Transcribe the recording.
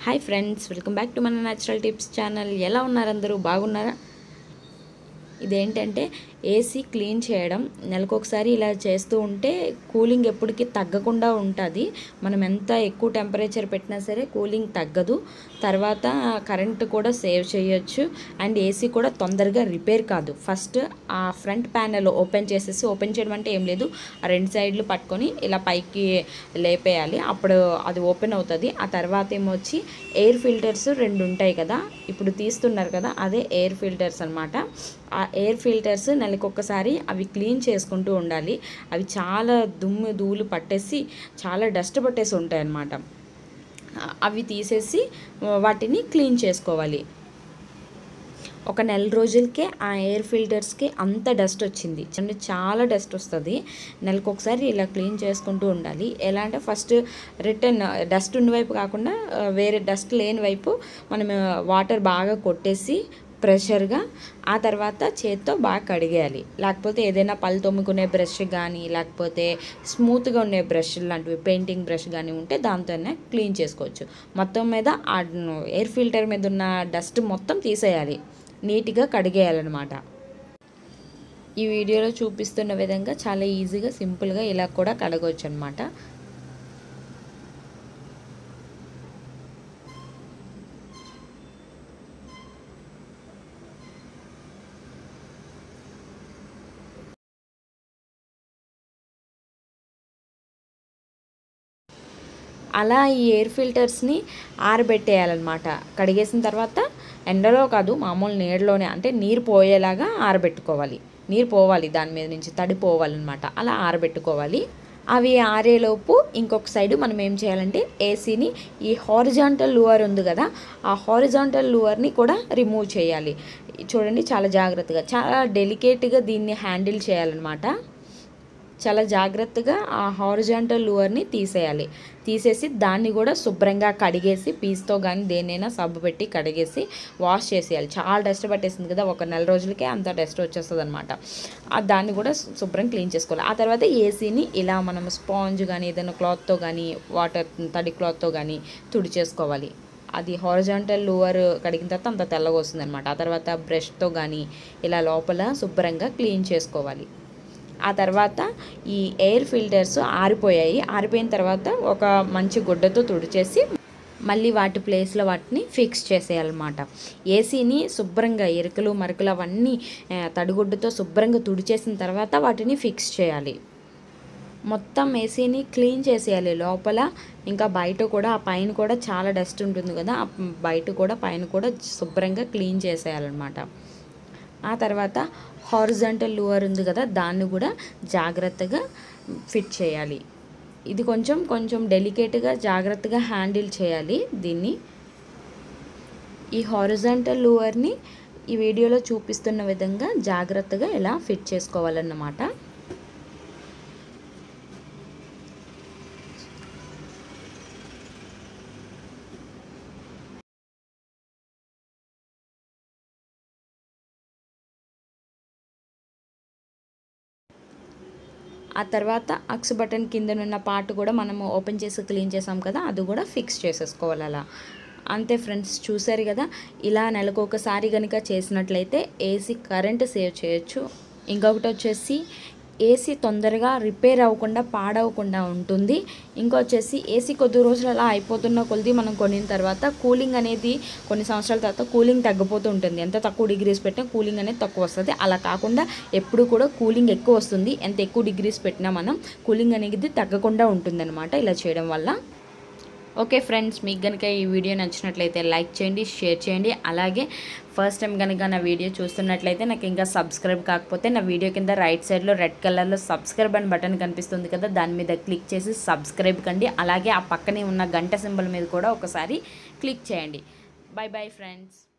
hi friends welcome back to మన natural tips channel ఎలా ఉన్నారు అందరూ బాగున్నారా ఇదేంటంటే ఏసీ క్లీన్ చేయడం నెలకొకసారి ఇలా చేస్తూ ఉంటే కూలింగ్ ఎప్పటికీ తగ్గకుండా ఉంటుంది మనం ఎంత ఎక్కువ టెంపరేచర్ పెట్టినా సరే కూలింగ్ తగ్గదు తర్వాత కరెంట్ కూడా సేవ్ చేయొచ్చు అండ్ ఏసీ కూడా తొందరగా రిపేర్ కాదు ఫస్ట్ ఆ ఫ్రంట్ ప్యానెల్ ఓపెన్ చేసేసి ఓపెన్ చేయడం అంటే ఏం లేదు ఆ రెండు సైడ్లు పట్టుకొని ఇలా పైకి లేపేయాలి అప్పుడు అది ఓపెన్ అవుతుంది ఆ తర్వాత ఏమొచ్చి ఎయిర్ ఫిల్టర్స్ రెండు ఉంటాయి కదా ఇప్పుడు తీస్తున్నారు కదా అదే ఎయిర్ ఫిల్టర్స్ అనమాట ఆ ఎయిర్ ఫిల్టర్స్ నెలకు ఒక్కసారి అవి క్లీన్ చేసుకుంటూ ఉండాలి అవి చాలా దుమ్ము ధూళి పట్టేసి చాలా డస్ట్ పట్టేసి ఉంటాయి అన్నమాట అవి తీసేసి వాటిని క్లీన్ చేసుకోవాలి ఒక నెల రోజులకే ఆ ఎయిర్ ఫిల్టర్స్కి అంత డస్ట్ వచ్చింది అంటే చాలా డస్ట్ వస్తుంది నెలకు ఒకసారి ఇలా క్లీన్ చేసుకుంటూ ఉండాలి ఎలా అంటే ఫస్ట్ రిటర్న్ డస్ట్ ఉన్న వైపు కాకుండా ఆ, వేరే డస్ట్ లేని వైపు మనం వాటర్ బాగా కొట్టేసి ప్రెషర్గా ఆ తర్వాత చేత్తో బాగా కడిగేయాలి లేకపోతే ఏదైనా పళ్ళు తోముకునే బ్రష్ కానీ లేకపోతే స్మూత్గా ఉండే బ్రష్ లాంటివి పెయింటింగ్ బ్రష్ కానీ ఉంటే దాంతోనే క్లీన్ చేసుకోవచ్చు మొత్తం మీద ఆ ఎయిర్ ఫిల్టర్ మీద ఉన్న డస్ట్ మొత్తం తీసేయాలి నీట్గా కడిగేయాలన్నమాట ఈ వీడియోలో చూపిస్తున్న విధంగా చాలా ఈజీగా సింపుల్గా ఇలా కూడా కడగవచ్చు అనమాట అలా ఈ ఎయిర్ ఫిల్టర్స్ని ఆరబెట్టేయాలన్నమాట కడిగేసిన తర్వాత ఎండలో కాదు మామూలు నీడలోనే అంటే నీరు పోయేలాగా ఆరబెట్టుకోవాలి నీరు పోవాలి దాని మీద నుంచి తడి పోవాలన్నమాట అలా ఆరబెట్టుకోవాలి అవి ఆరేలోపు ఇంకొక సైడ్ మనం ఏం చేయాలంటే ఏసీని ఈ హారిజాంటల్ లూవర్ ఉంది కదా ఆ హారిజాంటల్ లూవర్ని కూడా రిమూవ్ చేయాలి చూడండి చాలా జాగ్రత్తగా చాలా డెలికేట్గా దీన్ని హ్యాండిల్ చేయాలన్నమాట చాలా జాగ్రత్తగా ఆ హారిజాంటల్ లూవర్ని తీసేయాలి తీసేసి దాన్ని కూడా శుభ్రంగా కడిగేసి పీస్తో కానీ దేనైనా సబ్బు పెట్టి కడిగేసి వాష్ చేసేయాలి చాలా డస్ట్ పట్టేసింది కదా ఒక నెల రోజులకే అంత డస్ట్ వచ్చేస్తుంది అనమాట దాన్ని కూడా శుభ్రం క్లీన్ చేసుకోవాలి ఆ తర్వాత ఏసీని ఇలా మనం స్పాంజ్ కానీ ఏదైనా క్లాత్తో కానీ వాటర్ తడి క్లాత్తో కానీ తుడిచేసుకోవాలి అది హారిజాంటల్ లూవర్ కడిగిన తర్వాత అంత తెల్లగా వస్తుంది అనమాట ఆ తర్వాత బ్రష్తో కానీ ఇలా లోపల శుభ్రంగా క్లీన్ చేసుకోవాలి ఆ తర్వాత ఈ ఎయిర్ ఫిల్టర్స్ ఆరిపోయాయి ఆరిపోయిన తర్వాత ఒక మంచి గుడ్డతో తుడిచేసి మళ్ళీ వాటి ప్లేస్లో వాటిని ఫిక్స్ చేసేయాలన్నమాట ఏసీని శుభ్రంగా ఎరుకలు మరకలు అవన్నీ ఆ, తడిగుడ్డతో శుభ్రంగా తుడిచేసిన తర్వాత వాటిని ఫిక్స్ చేయాలి మొత్తం ఏసీని క్లీన్ చేసేయాలి లోపల ఇంకా బయట కూడా ఆ పైన కూడా చాలా డస్ట్ ఉంటుంది కదా ఆ బయట కూడా పైన కూడా శుభ్రంగా క్లీన్ చేసేయాలన్నమాట ఆ తర్వాత హారిజంటల్ లూవర్ ఉంది కదా దాన్ని కూడా జాగ్రత్తగా ఫిట్ చేయాలి ఇది కొంచెం కొంచెం డెలికేట్గా జాగ్రత్తగా హ్యాండిల్ చేయాలి దీన్ని ఈ హారిజంటల్ లూవర్ని ఈ వీడియోలో చూపిస్తున్న విధంగా జాగ్రత్తగా ఎలా ఫిట్ చేసుకోవాలన్నమాట ఆ తర్వాత అక్స్ బటన్ కిందనున్న పార్ట్ కూడా మనము ఓపెన్ చేసి క్లీన్ చేసాం కదా అది కూడా ఫిక్స్ చేసేసుకోవాలి అలా అంతే ఫ్రెండ్స్ చూసారు కదా ఇలా నెలకు ఒకసారి కనుక చేసినట్లయితే ఏసీ కరెంట్ సేవ్ చేయొచ్చు ఇంకొకటి వచ్చేసి ఏసీ తొందరగా రిపేర్ అవ్వకుండా పాడవకుండా ఉంటుంది ఇంకొచ్చేసి ఏసీ కొద్ది రోజులు అలా అయిపోతున్న కొద్ది మనం కొనిన తర్వాత కూలింగ్ అనేది కొన్ని సంవత్సరాల తర్వాత కూలింగ్ తగ్గిపోతూ ఉంటుంది ఎంత తక్కువ డిగ్రీస్ పెట్టినా కూలింగ్ అనేది తక్కువ వస్తుంది అలా కాకుండా ఎప్పుడు కూడా కూలింగ్ ఎక్కువ వస్తుంది ఎంత ఎక్కువ డిగ్రీస్ పెట్టినా మనం కూలింగ్ అనేది తగ్గకుండా ఉంటుందన్నమాట ఇలా చేయడం వల్ల ఓకే ఫ్రెండ్స్ మీకు కనుక ఈ వీడియో నచ్చినట్లయితే లైక్ చేయండి షేర్ చేయండి అలాగే ఫస్ట్ టైం కనుక నా వీడియో చూస్తున్నట్లయితే నాకు ఇంకా సబ్స్క్రైబ్ కాకపోతే నా వీడియో కింద రైట్ సైడ్లో రెడ్ కలర్లో సబ్స్క్రైబ్ అని బటన్ కనిపిస్తుంది కదా దాని మీద క్లిక్ చేసి సబ్స్క్రైబ్ కండి అలాగే ఆ పక్కనే ఉన్న గంట సింబల్ మీద కూడా ఒకసారి క్లిక్ చేయండి బై బై ఫ్రెండ్స్